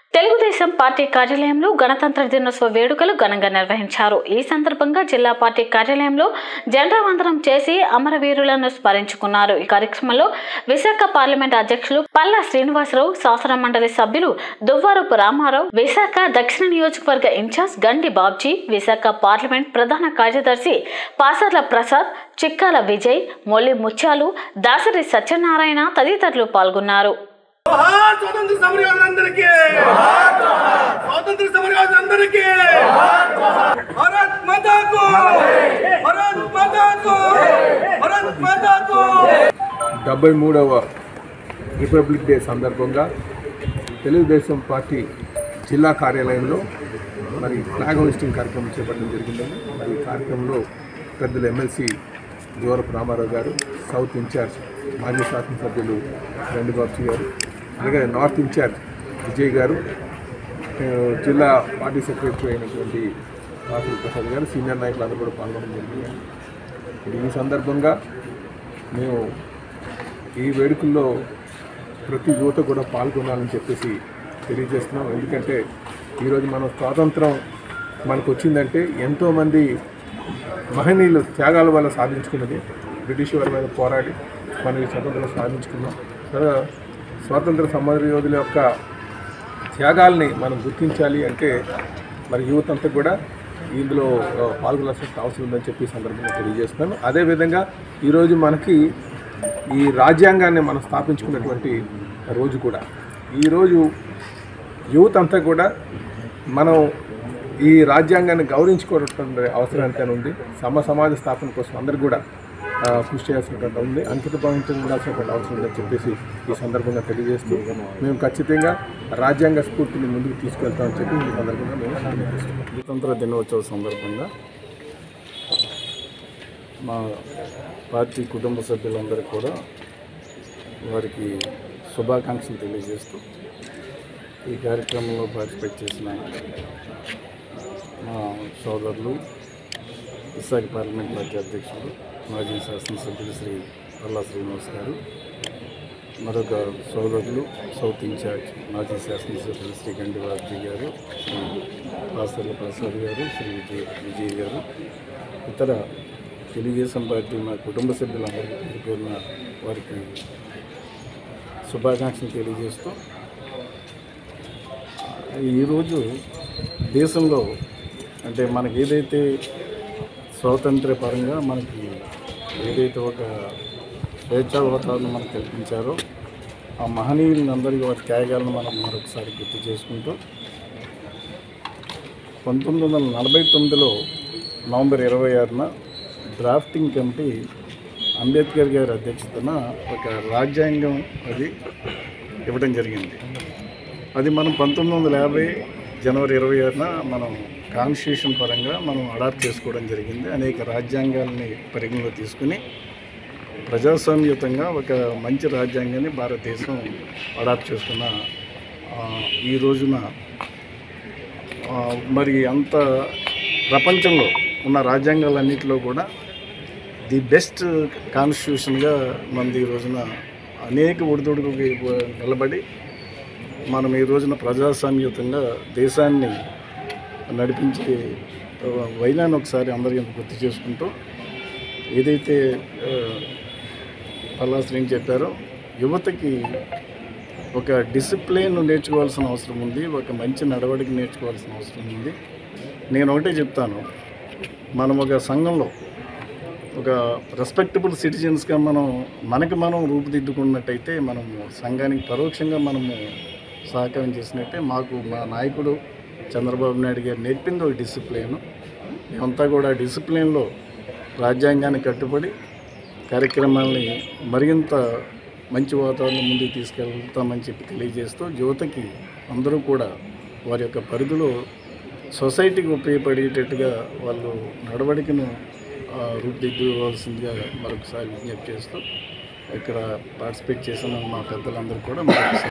Telugu Desam party కార్యాలయంలో గణతంత్ర దినోత్సవ వేడుకలు ఘనంగా నిర్వహించారు ఈ సందర్భంగా జిల్లా పార్టీ కార్యాలయంలో జెండా వందనం చేసి అమరవీరులను స్మరించుకున్నారు ఈ కార్యక్రమంలో విశాఖ పార్లమెంట్ అధ్యక్షులు పల్లా శ్రీనివాసరావు శాసన మండలి సభ్యులు దువ్వారపు రామారావు విశాఖ దక్షిణ నియోజకవర్గ ఇన్ఛార్జ్ గండి బాబ్జీ విశాఖ పార్లమెంట్ ప్రధాన కార్యదర్శి పాసర్ల ప్రసాద్ చిక్కాల విజయ్ మొల్లి ముత్యాలు దాసరి సత్యనారాయణ తదితరులు పాల్గొన్నారు జోహార్ స్వాతంత్ర సమరయోధులందరికీ స్వాతంత్ర సమరయోధులందరికీ భారత్ మాతాకు భారత్ మాతాకు భారత్ మాతాకు డెబ్బై మూడవ రిపబ్లిక్ డే సందర్భంగా తెలుగుదేశం పార్టీ జిల్లా కార్యాలయంలో మరి ఫ్లాగ్ హోస్టింగ్ కార్యక్రమం చేపట్టడం జరిగిందండి మరి ఈ కార్యక్రమంలో పెద్దలు ఎమ్మెల్సీ జోరపు రామారావు గారు సౌత్ ఇన్ఛార్జ్ మాజీ శాసనసభ్యులు గండిబాబు గారు అలాగే నార్త్ ఇన్ఛార్జ్ విజయ్ గారు ఆ, జిల్లా పార్టీ సెక్రటరీ అయినటువంటి రాహుల్ ప్రసాద్ గారు సీనియర్ నాయకులు అందరూ కూడా పాల్గొనడం జరిగింది మరి ఈ సందర్భంగా మేము ఈ వేడుకల్లో ప్రతి యువత కూడా పాల్గొనాలని చెప్పేసి తెలియజేస్తున్నాం ఎందుకంటే ఈరోజు మనం స్వాతంత్రం మనకు వచ్చిందంటే ఎంతోమంది మహనీయులు త్యాగాల వల్ల సాధించుకున్నది బ్రిటిష్ వారి మీద పోరాడి మనం ఈ స్వతంత్రం సాధించుకున్నాం తర్వాత స్వాతంత్ర సమర యోధుల యొక్క త్యాగాల్ని మనం గుర్తించాలి అంటే మరి యువత అంతా కూడా ఇందులో ఆ, పాల్గొనాల్సిన అవసరం ఉందని చెప్పి ఈ సందర్భంగా తెలియజేస్తున్నాను అదేవిధంగా ఈరోజు మనకి ఈ రాజ్యాంగాన్ని మనం స్థాపించుకున్నటువంటి రోజు కూడా ఈరోజు యువత అంతా కూడా మనం ఈ రాజ్యాంగాన్ని గౌరవించుకోవటువంటి అవసరం ఎంతైనా ఉంది సమ సమాజ స్థాపన కోసం అందరూ కూడా ఆ, కృషి చేయాల్సినటువంటి ఉంది అంకిత భావంతో ఉండాల్సినటువంటి అవసరం ఉందని చెప్పేసి ఈ సందర్భంగా తెలియజేస్తూ మేము ఖచ్చితంగా రాజ్యాంగ స్ఫూర్తిని ముందుకు తీసుకెళ్తామని చెప్పి ఈ సందర్భంగా మేము తెలియజేస్తున్నాం గణతంత్ర దినోత్సవ సందర్భంగా మా పార్టీ కుటుంబ సభ్యులందరికీ కూడా వారికి శుభాకాంక్షలు తెలియజేస్తూ ఈ కార్యక్రమంలో పార్టిసిపేట్ చేసిన మా సోదరులు విశాఖ పార్లమెంట్ పార్టీ అధ్యక్షులు మాజీ శాసనసభ్యులు శ్రీ పల్లా శ్రీనివాస్ గారు మరొక సోదరులు సౌత్ ఇన్ఛార్జ్ మాజీ శాసనసభ్యులు శ్రీ గండి బాబ్జీ గారు శ్రీ పాసర్ల ప్రసాద్ గారు శ్రీ విజయ్ విజయ్ గారు ఇతర తెలుగుదేశం పార్టీ మా కుటుంబ సభ్యులందరికీ పేరు పేరున వారికి శుభాకాంక్షలు తెలియజేస్తూ ఈరోజు దేశంలో అంటే మనకి ఏదైతే స్వాతంత్ర్య పరంగా మనకి ఏదైతే ఒక స్వేచ్ఛా వాతావరణం మనకు కల్పించారో ఆ మహనీయులందరికీ వారి త్యాగాలను మనం మరొకసారి గుర్తు చేసుకుంటూ పంతొమ్మిది వందల నలభై తొమ్మిదిలో నవంబర్ ఇరవై ఆరున డ్రాఫ్టింగ్ కమిటీ అంబేద్కర్ గారి అధ్యక్షతన ఒక రాజ్యాంగం అది ఇవ్వడం జరిగింది అది మనం పంతొమ్మిది వందల యాభై జనవరి ఇరవై ఆరున మనం కాన్స్టిట్యూషన్ పరంగా మనం అడాప్ట్ చేసుకోవడం జరిగింది అనేక రాజ్యాంగాల్ని పరిగణలో తీసుకుని ప్రజాస్వామ్యయుతంగా ఒక మంచి రాజ్యాంగాన్ని భారతదేశం అడాప్ట్ చేసుకున్న ఆ, ఈ రోజున ఆ, మరి అంత ప్రపంచంలో ఉన్న రాజ్యాంగాలన్నింటిలో కూడా ది బెస్ట్ కాన్స్టిట్యూషన్గా మనది ఈ రోజున అనేక ఒడిదొడుగుకి నిలబడి మనం ఈ రోజున ప్రజాస్వామ్యయుతంగా దేశాన్ని నడిపించే వైనాన్ని ఒకసారి అందరికీ గుర్తు చేసుకుంటూ ఏదైతే ఆ, పల్లా శ్రీని చెప్పారో యువతకి ఒక డిసిప్లిన్ నేర్చుకోవాల్సిన అవసరం ఉంది ఒక మంచి నడవడిక నేర్చుకోవాల్సిన అవసరం ఉంది నేను ఒకటే చెప్తాను మనం ఒక సంఘంలో ఒక రెస్పెక్టబుల్ సిటిజన్స్గా మనం మనకి మనం రూపుదిద్దుకున్నట్టయితే మనము సంఘానికి పరోక్షంగా మనము సహకారం చేసినట్టే మాకు మా నాయకుడు చంద్రబాబు నాయుడు గారు నేర్పింది ఒక డిసిప్లిన్ మేమంతా కూడా డిసిప్లిన్లో రాజ్యాంగాన్ని కట్టుబడి కార్యక్రమాల్ని మరింత మంచి వాతావరణం ముందుకు తీసుకెళ్తామని చెప్పి తెలియజేస్తూ యువతకి అందరూ కూడా వారి యొక్క పరిధిలో సొసైటీకి ఉపయోగపడేటట్టుగా వాళ్ళు నడవడికను ఆ, రూపుదిద్దుకోవాల్సిందిగా మరొకసారి విజ్ఞప్తి చేస్తూ ఇక్కడ పార్టిసిపేట్ చేసిన మా పెద్దలందరూ కూడా మరొకసారి